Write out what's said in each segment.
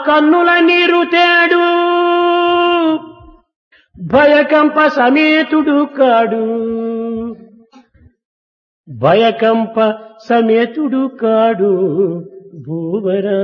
కన్నుల నీరు తేడు భయకంప సమేతుడు కాడు భయకంప సమేతుడు కాడు భూవరా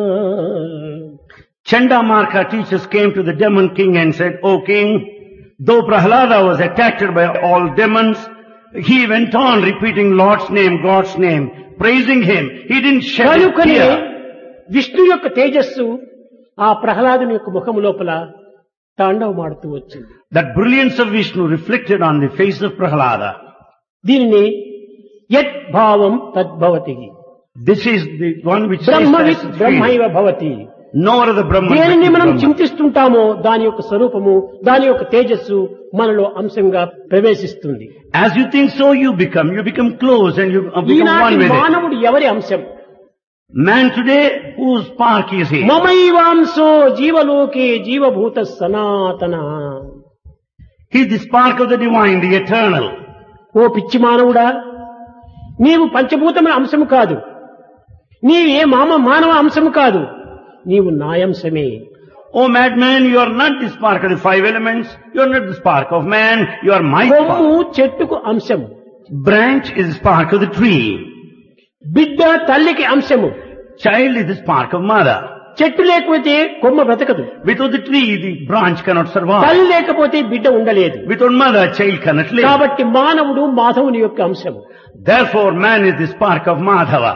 Chandamarka teachers came to the demon king and said, O king, though Prahlada was attacked by all demons, he went on repeating Lord's name, God's name, praising him. He didn't shed a కనుకనే tear. Vishnu యొక్క తేజస్సు ఆ ప్రహ్లాదుని యొక్క ముఖము లోపల తాండవమాడుతూ వచ్చింది That brilliance of Vishnu reflected on the face of Prahlada. దీనిని యత్ భావం తద్భవతి This is the one which says బ్రహ్మవిత్ as బ్రహ్మైవ భవతి no other Brahman. but దేనిని మనం Brahman. చింతిస్తుంటామో దాని యొక్క స్వరూపము దాని యొక్క తేజస్సు మనలో అంశంగా ప్రవేశిస్తుంది As you think so you become. You become close and you uh, become one ఈనాటి with it. మానవుడు ఎవరి అంశం Man today, whose spark is he? మమైవాంశో జీవలోకే జీవభూత సనాతన He is the spark of the divine, the eternal. ఓ పిచ్చి మానవుడా నీవు పంచభూతముల అంశము కాదు నీవే మామ మానవ అంశము కాదు నీవు నాయంశమే Oh madman, you are not the spark of the five elements. You are not the spark of man. You are my Kommu spark. చెట్టుకు అంశం Branch is the spark of the tree. బిడ్డ తల్లికి అంశము Child is the spark of mother. చెట్టు లేకపోతే కొమ్మ బ్రతకదు Without the tree, the branch cannot survive. తల్లి లేకపోతే బిడ్డ ఉండలేదు Without mother, child cannot live. కాబట్టి మానవుడు మాధవుని యొక్క అంశము Therefore, man is the spark of Madhava.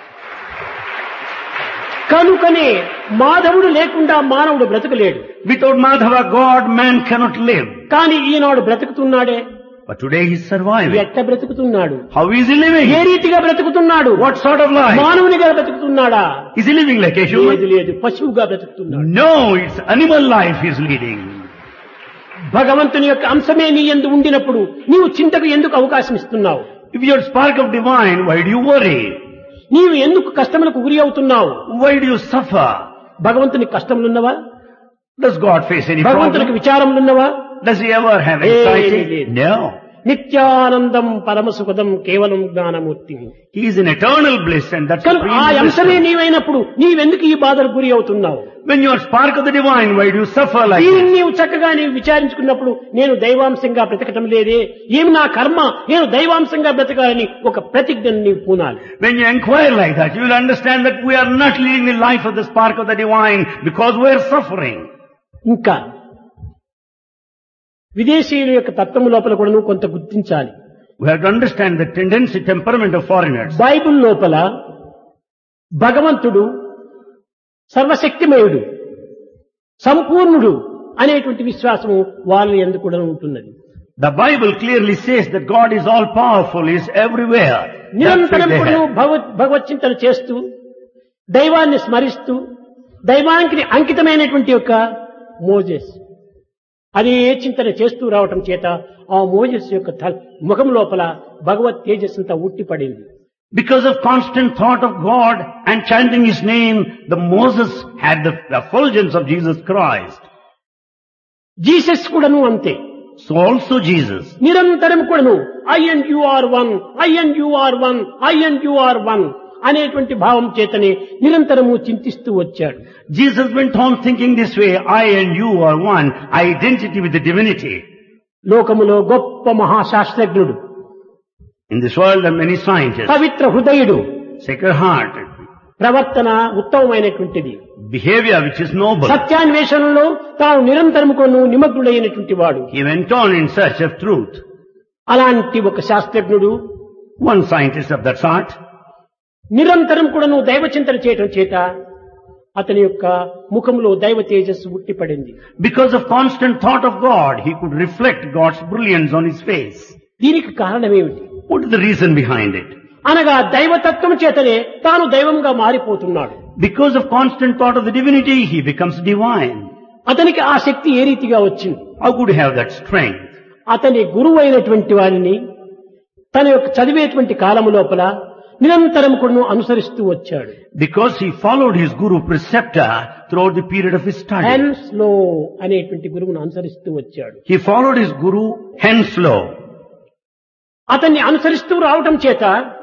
కనుకనే మాధవుడు లేకుండా మానవుడు బ్రతకలేడు Without Madhava, God, man cannot live. కానీ ఈనాడు బ్రతుకుతున్నాడే But today he is surviving. ఎట్ట బ్రతుకుతున్నాడు How is he living? ఏ రీతిగా బ్రతుకుతున్నాడు What sort of life? మానవునిగా బ్రతుకుతున్నాడా Is he living like a లేదు human? లేదు పశువుగా బ్రతుకుతున్నాడు No, it's animal life he is leading. భగవంతుని యొక్క అంశమే నీ ఎందు ఉండినప్పుడు నీవు చింతకు ఎందుకు అవకాశం ఇస్తున్నావు If you are spark of divine, why do you worry? నీవు ఎందుకు కష్టములకు గురి అవుతున్నావు Why do you suffer? భగవంతుని కష్టములున్నవా Does God face any భగవంతునికి problem? విచారములున్నవా Does he ever have Hey, anxiety? hey, hey. No. నిత్యానందం పరమసుఖదం కేవలం Gnanamurthy He is in eternal bliss and that's కనుక ఆ supreme అంశమే wisdom. నీవైనప్పుడు నీవెందుకు ఈ బాధలకు గురి అవుతున్నావు When you are spark of the divine, why do you suffer like దీనిని this? నీవు చక్కగా నీవు విచారించుకున్నప్పుడు నేను దైవాంశంగా బ్రతకటం లేదే ఏమి నా కర్మ నేను దైవాంశంగా బ్రతకాలని ఒక ప్రతిజ్ఞను నీవు పూనాలి When you inquire like that, you will understand that we are not leading the life of the spark of the divine because we are suffering. ఇంకా విదేశీయుల యొక్క తత్వము లోపల కూడా నువ్వు కొంత గుర్తించాలి We have to understand the tendency, temperament of foreigners. Bible లోపల భగవంతుడు సర్వశక్తిమయుడు సంపూర్ణుడు అనేటువంటి విశ్వాసము వాళ్ళ ఎందుకు కూడా ఉంటున్నది The Bible clearly says that God is all powerful, He is everywhere. That's నిరంతరం what they కూడా have. నువ్వు భగవత్ భగవచ్చింతన చేస్తూ దైవాన్ని స్మరిస్తూ దైవానికి అంకితమైనటువంటి యొక్క మోజెస్ అదే చింతన చేస్తూ రావటం చేత ఆ మోజెస్ యొక్క థ- ముఖం లోపల భగవత్ తేజస్సంతా ఉట్టిపడింది Because of constant thought of God and chanting His name, the Moses had the effulgence of Jesus Christ. Jesus కూడాను అంతే So also Jesus. నిరంతరం కూడాను I and you are one I and you are one I and you are one అనేటువంటి భావం చేతనే నిరంతరము చింతిస్తూ వచ్చాడు Jesus went on thinking this way, I and you are one, identity with the divinity. లోకములో గొప్ప మహాశాస్త్రజ్ఞుడు In this world there are many scientists, Pavitra హృదయుడు sacred hearted, ప్రవర్తన ఉత్తమమైనటువంటిది behavior which is noble. సత్యాన్వేషణలో తాను నిరంతరము కొను నిమగ్నుడైనటువంటి వాడు He went on in search of truth. అలాంటి ఒక శాస్త్రజ్ఞుడు One scientist of that sort, నిరంతరం కూడా నువ్వు దైవ చింతన చేయటం చేత అతని యొక్క ముఖంలో దైవ తేజస్సు ఉట్టిపడింది because of constant thought of God, he could reflect God's brilliance on his face. దీనికి కారణమేమిటి What is the reason behind it? అనగా దైవతత్వం చేతనే తాను దైవంగా మారిపోతున్నాడు Because of constant thought of the divinity, he becomes divine. అతనికి ఆ శక్తి ఏ రీతిగా వచ్చింది How could he have that strength? అతని గురువు అయినటువంటి వారిని తన యొక్క చదివేటువంటి కాలము లోపల నిరంతరం కూడా అనుసరిస్తూ వచ్చాడు Because he followed his guru preceptor throughout the period of his study. హెన్స్లో అనేటువంటి గురువును అనుసరిస్తూ వచ్చాడు He followed his guru Henslow. అతన్ని అనుసరిస్తూ రావటం చేత